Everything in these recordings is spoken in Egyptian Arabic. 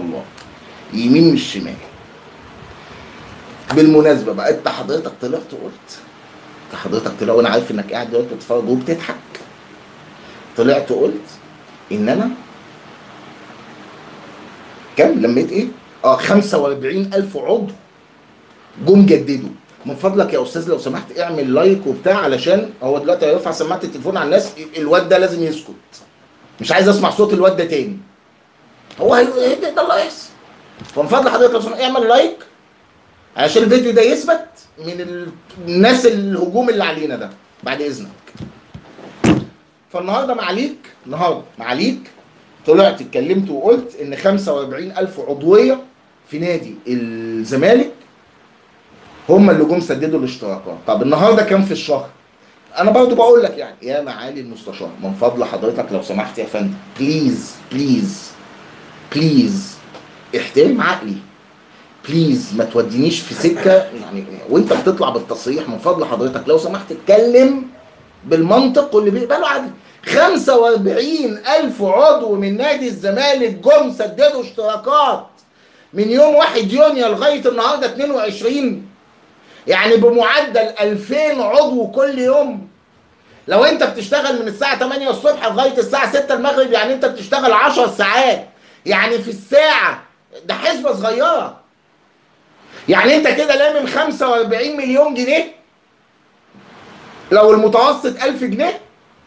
الله يمين مش شمال بالمناسبه بقى انت حضرتك طلعت قلت انت حضرتك طلعت وانا عارف انك قاعد دلوقتي بتتفرج وبتضحك طلعت قلت ان انا كم لميت ايه؟ اه 45000 عضو جم جددوا من فضلك يا استاذ لو سمحت اعمل لايك وبتاع علشان هو دلوقتي هيرفع سماعه التليفون على الناس الواد ده لازم يسكت مش عايز اسمع صوت الواد ده تاني هو هي ده ده اللي هيحصل فمن فضل حضرتك لو سمحت اعمل لايك عشان الفيديو ده يثبت من ال- الناس الهجوم اللي علينا ده بعد اذنك فالنهارده معاليك النهارده معاليك طلعت اتكلمت وقلت ان 45000 عضويه في نادي الزمالك هم اللي جم سددوا الاشتراكات طب النهارده كام في الشهر انا برضو بقول لك يعني يا معالي المستشار من فضل حضرتك لو سمحت يا فندم بليز بليز بليز احترم عقلي بليز ما تودينيش في سكه يعني وانت بتطلع بالتصريح من فضل حضرتك لو سمحت اتكلم بالمنطق واللي بيقبله عادي 45 ألف عضو من نادي الزمالك جم سددوا اشتراكات من يوم 1 يونيو لغاية النهاردة 22 يعني بمعدل 2000 عضو كل يوم لو انت بتشتغل من الساعة 8 الصبح لغاية الساعة 6 المغرب يعني انت بتشتغل 10 ساعات يعني في الساعة ده حسبة صغيرة يعني انت كده لامم 45 مليون جنيه لو المتوسط 1000 جنيه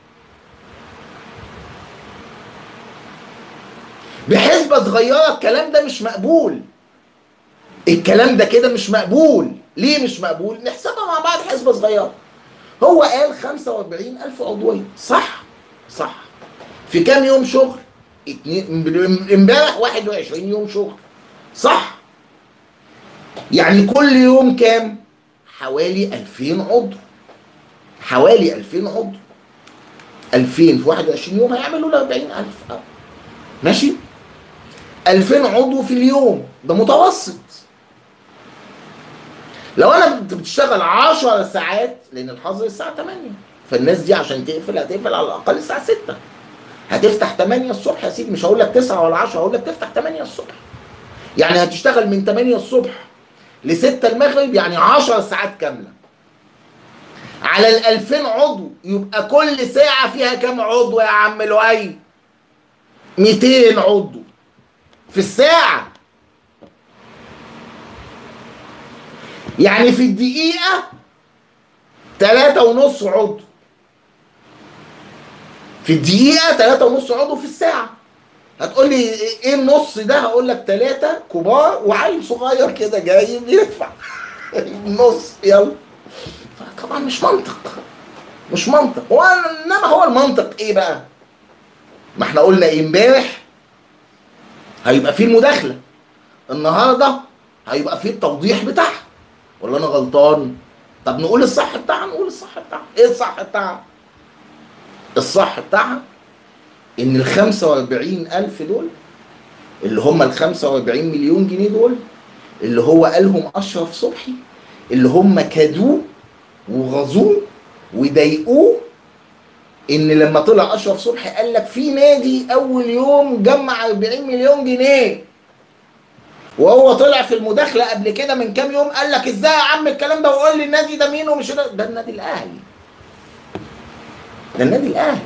بحسبة صغيرة الكلام ده مش مقبول الكلام ده كده مش مقبول ليه مش مقبول نحسبها مع بعض حسبة صغيرة هو قال 45 ألف عضوية صح صح في كام يوم شغل اتنين امبارح 21 يوم شغل صح يعني كل يوم كام حوالي 2000 عضو حوالي 2000 عضو 2000 في 21 يوم هيعملوا له 40000 أه. ماشي 2000 عضو في اليوم ده متوسط لو انا بت- بتشتغل 10 ساعات لان الحظر الساعه 8 فالناس دي عشان تقفل هتقفل على الاقل الساعه 6 هتفتح 8 الصبح يا سيدي مش هقول لك 9 ولا 10 هقول لك تفتح 8 الصبح يعني هتشتغل من 8 الصبح ل 6 المغرب يعني 10 ساعات كامله على ال 2000 عضو يبقى كل ساعه فيها كام عضو يا عم لؤي 200 عضو في الساعه يعني في الدقيقة تلاتة ونص عضو في الدقيقة تلاتة ونص عضو في الساعة هتقول لي ايه النص ده هقول لك تلاتة كبار وعيل صغير كده جاي بيدفع النص يلا طبعا مش منطق مش منطق هو انما هو المنطق ايه بقى ما احنا قلنا ايه امبارح هيبقى فيه المداخله النهارده هيبقى فيه التوضيح بتاعها ولا انا غلطان طب نقول الصح بتاعها نقول الصح بتاعها ايه الصح بتاعها الصح بتاعها ان ال 45 الف دول اللي هم ال 45 مليون جنيه دول اللي هو قالهم اشرف صبحي اللي هم كادوه وغزوه وضايقوه ان لما طلع اشرف صبحي قال لك في نادي اول يوم جمع 40 مليون جنيه وهو طلع في المداخله قبل كده من كام يوم قال لك ازاي يا عم الكلام ده وقول لي النادي ده مين ومش ده ده النادي الاهلي ده النادي الاهلي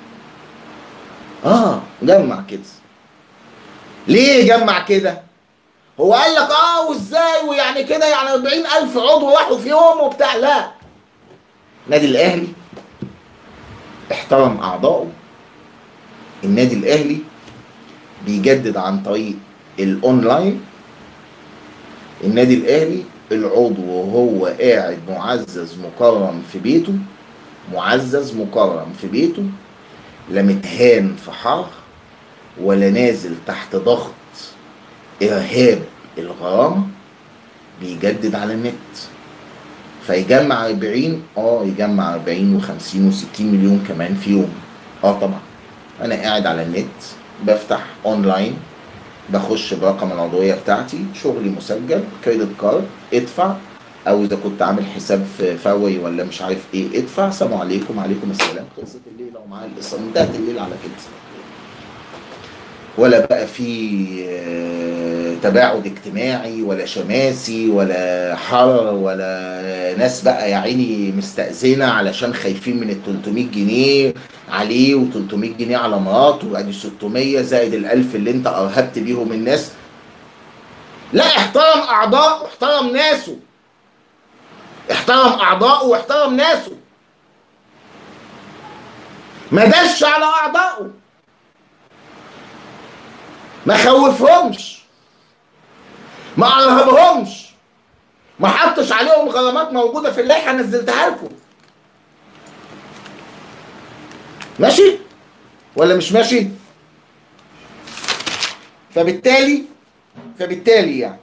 اه جمع كده ليه جمع كده هو قال لك اه وازاي ويعني كده يعني 40000 عضو راحوا في يوم وبتاع لا النادي الاهلي احترم اعضائه النادي الاهلي بيجدد عن طريق الاونلاين النادي الاهلي العضو وهو قاعد معزز مكرم في بيته معزز مكرم في بيته لا متهان في حر ولا نازل تحت ضغط ارهاب الغرامه بيجدد على النت فيجمع 40 اه يجمع 40 و50 و60 مليون كمان في يوم اه طبعا انا قاعد على النت بفتح اونلاين بخش برقم العضويه بتاعتي شغلي مسجل كريدت كارد ادفع او اذا كنت عامل حساب في فوري ولا مش عارف ايه ادفع سلام عليكم وعليكم السلام خلصت الليله ومعايا القصه انتهت الليله على كده ولا بقى في آه، تباعد اجتماعي ولا شماسي ولا حر ولا ناس بقى يا عيني مستأذنة علشان خايفين من ال 300 جنيه عليه و 300 جنيه على مراته وادي 600 زائد ال 1000 اللي انت ارهبت بيهم الناس لا احترم اعضاء واحترم ناسه احترم اعضائه واحترم ناسه ما دش على اعضائه ما خوفهمش ما ارهبهمش ما حطش عليهم غرامات موجوده في اللائحه نزلتها لكم ماشي ولا مش ماشي فبالتالي فبالتالي يعني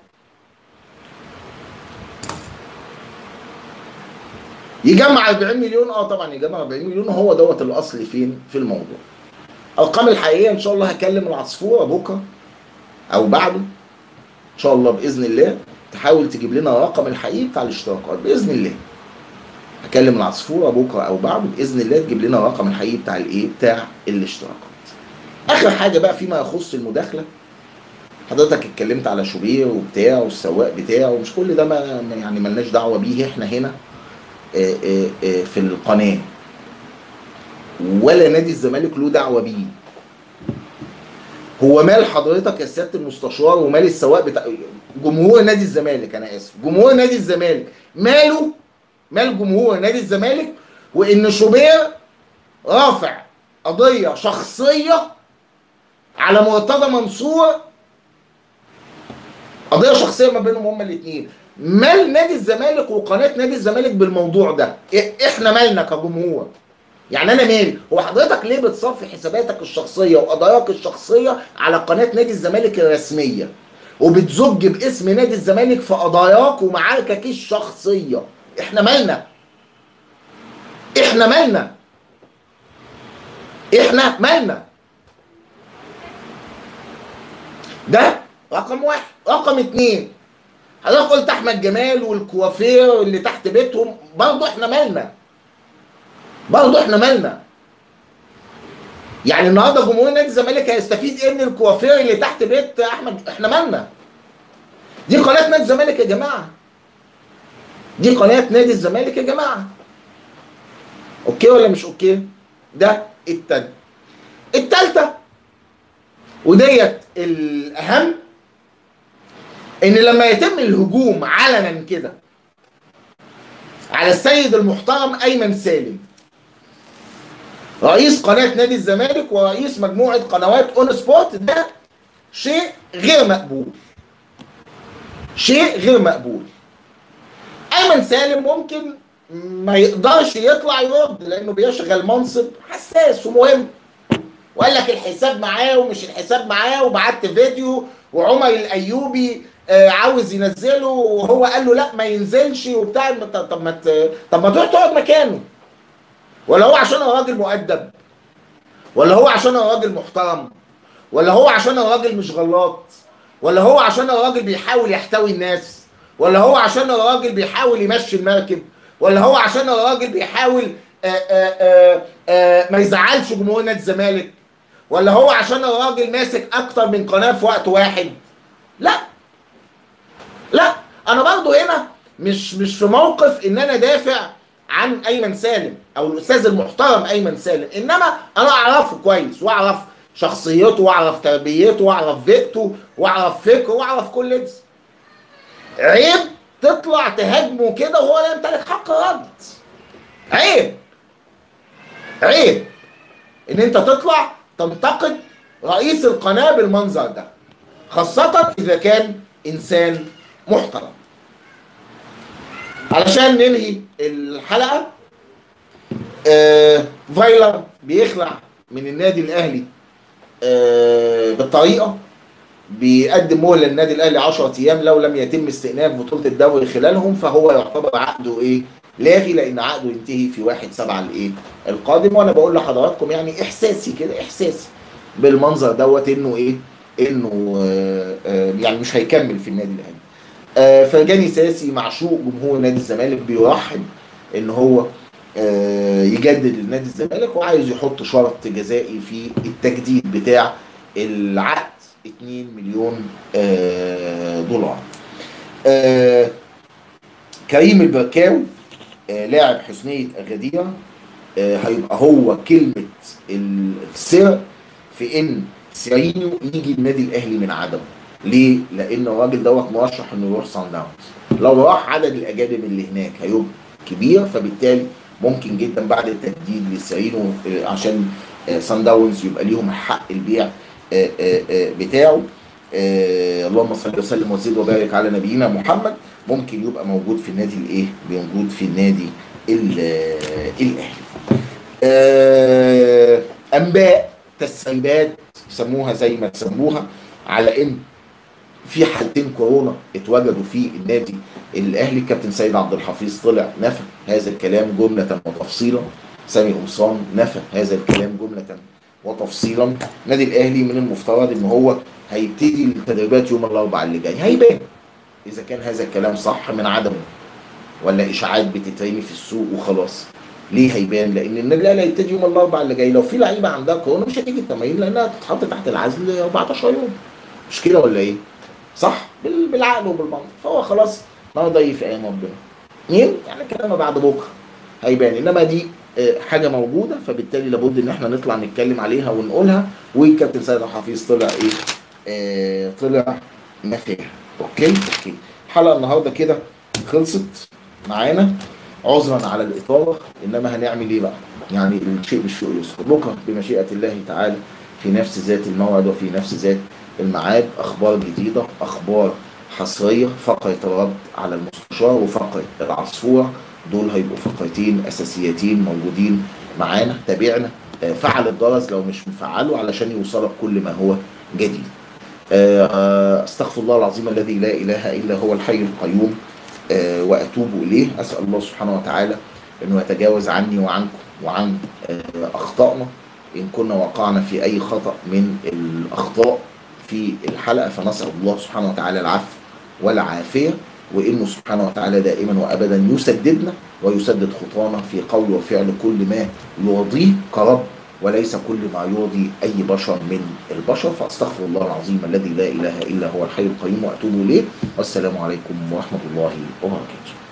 يجمع 40 مليون اه طبعا يجمع 40 مليون هو دوت الاصل فين في الموضوع الارقام الحقيقيه ان شاء الله هكلم العصفوره بكره او بعده ان شاء الله باذن الله تحاول تجيب لنا الرقم الحقيقي بتاع الاشتراكات باذن الله هكلم العصفوره بكره او بعده باذن الله تجيب لنا الرقم الحقيقي بتاع الايه بتاع الاشتراكات اخر حاجه بقى فيما يخص المداخله حضرتك اتكلمت على شوبير وبتاع والسواق بتاعه ومش كل ده ما ما- يعني ملناش دعوه بيه احنا هنا آه، آه، آه، في القناه ولا نادي الزمالك له دعوه بيه هو مال حضرتك يا سياده المستشار ومال السواق بتاع جمهور نادي الزمالك انا اسف جمهور نادي الزمالك ماله مال جمهور نادي الزمالك وان شوبير رافع قضيه شخصيه على مرتضى منصور قضيه شخصيه ما بينهم هما الاثنين مال نادي الزمالك وقناه نادي الزمالك بالموضوع ده إ- احنا مالنا كجمهور يعني انا مالي هو حضرتك ليه بتصفي حساباتك الشخصيه وقضاياك الشخصيه على قناه نادي الزمالك الرسميه وبتزج باسم نادي الزمالك في قضاياك ومعاركك الشخصيه احنا مالنا احنا مالنا احنا مالنا ده رقم واحد رقم اتنين حضرتك قلت احمد جمال والكوافير اللي تحت بيتهم برضه احنا مالنا برضه احنا مالنا يعني النهارده جمهور نادي الزمالك هيستفيد ايه من الكوافير اللي تحت بيت احمد احنا مالنا دي قناه نادي الزمالك يا جماعه دي قناه نادي الزمالك يا جماعه اوكي ولا مش اوكي ده التاني التالتة وديت الاهم ان لما يتم الهجوم علنا كده على السيد المحترم ايمن سالم رئيس قناه نادي الزمالك ورئيس مجموعه قنوات اون سبورت ده شيء غير مقبول شيء غير مقبول ايمن سالم ممكن ما يقدرش يطلع يرد لانه بيشغل منصب حساس ومهم وقال لك الحساب معاه ومش الحساب معاه وبعت فيديو وعمر الايوبي آه، عاوز ينزله وهو قال له لا ما ينزلش وبتاع طب طب ما ت- طب ما تروح تقعد مكانه ولا هو عشان الراجل مؤدب ولا هو عشان الراجل محترم ولا هو عشان الراجل مش غلاط ولا هو عشان الراجل بيحاول يحتوي الناس ولا هو عشان الراجل بيحاول يمشي المركب ولا هو عشان الراجل بيحاول آآ آآ آآ ما يزعلش جمهور نادي الزمالك ولا هو عشان الراجل ماسك اكتر من قناه في وقت واحد لا لا انا برضو هنا مش مش في موقف ان انا دافع عن ايمن سالم او الاستاذ المحترم ايمن سالم انما انا اعرفه كويس واعرف شخصيته واعرف تربيته واعرف بيئته واعرف فكره واعرف كل ده عيب تطلع تهاجمه كده وهو لا يمتلك حق الرد عيب عيب ان انت تطلع تنتقد رئيس القناه بالمنظر ده خاصه اذا كان انسان محترم علشان ننهي الحلقه آه فايلر بيخلع من النادي الاهلي آه بالطريقه بيقدم مهله للنادي الاهلي 10 ايام لو لم يتم استئناف بطوله الدوري خلالهم فهو يعتبر عقده ايه لاغي لان عقده ينتهي في 1 7 الايه القادم وانا بقول لحضراتكم يعني احساسي كده احساسي بالمنظر دوت انه ايه انه آه آه يعني مش هيكمل في النادي الاهلي آه فرجاني ساسي معشوق جمهور نادي الزمالك بيرحب ان هو آه يجدد لنادي الزمالك وعايز يحط شرط جزائي في التجديد بتاع العقد 2 مليون آه دولار آه، كريم البركاوي آه، لاعب حسنية أغادير آه، هيبقى هو كلمة السر في إن سيرينيو يجي النادي الأهلي من عدمه ليه؟ لأن الراجل دوت مرشح إنه يروح سان داونز لو راح عدد الأجانب اللي هناك هيبقى كبير فبالتالي ممكن جدا بعد التجديد لسيرينو آه، عشان آه، سان داونز يبقى ليهم حق البيع آه، آه، آه، بتاعه آه، اللهم صل وسلم وزد وبارك على نبينا محمد ممكن يبقى موجود في النادي الايه موجود في النادي ال- آه، الاهلي آه، انباء تسريبات سموها زي ما تسموها على ان في حالتين كورونا اتوجدوا في النادي الاهلي كابتن سيد عبد الحفيظ طلع نفى هذا الكلام جمله وتفصيلا سامي قمصان نفى هذا الكلام جمله وتفصيلا النادي الاهلي من المفترض ان هو هيبتدي التدريبات يوم الاربعاء اللي جاي هيبان اذا كان هذا الكلام صح من عدمه ولا اشاعات بتترمي في السوق وخلاص ليه هيبان لان النادي الاهلي هيبتدي يوم الاربعاء اللي جاي لو في لعيبه عندها كورونا مش هتيجي التمارين لانها تتحط تحت العزل 14 يوم مش كده ولا ايه صح بال- بالعقل وبالمنطق فهو خلاص النهارده ايه في ايام ربنا مين يعني كلام بعد بكره هيبان انما دي آه، حاجه موجوده فبالتالي لابد ان احنا نطلع نتكلم عليها ونقولها والكابتن سيد عبد الحفيظ طلع ايه آه طلع نفاها اوكي اوكي الحلقه النهارده كده خلصت معانا عذرا على الاطاله انما هنعمل ايه بقى يعني الشيء بالشيء يسر بكره بمشيئه الله تعالى في نفس ذات الموعد وفي نفس ذات الميعاد اخبار جديده اخبار حصريه فقره الرد على المستشار وفقره العصفوره دول هيبقوا فقرتين اساسيتين موجودين معانا تابعنا آه، فعل الجرس لو مش مفعله علشان يوصلك كل ما هو جديد آه، آه، استغفر الله العظيم الذي لا اله الا هو الحي القيوم آه، واتوب اليه اسال الله سبحانه وتعالى انه يتجاوز عني وعنكم وعن آه، اخطائنا ان كنا وقعنا في اي خطا من الاخطاء في الحلقه فنسال الله سبحانه وتعالى العفو والعافيه وانه سبحانه وتعالى دائما وابدا يسددنا ويسدد خطانا في قول وفعل كل ما يرضيه كرب وليس كل ما يرضي اي بشر من البشر فاستغفر الله العظيم الذي لا اله الا هو الحي القيوم واتوب اليه والسلام عليكم ورحمه الله وبركاته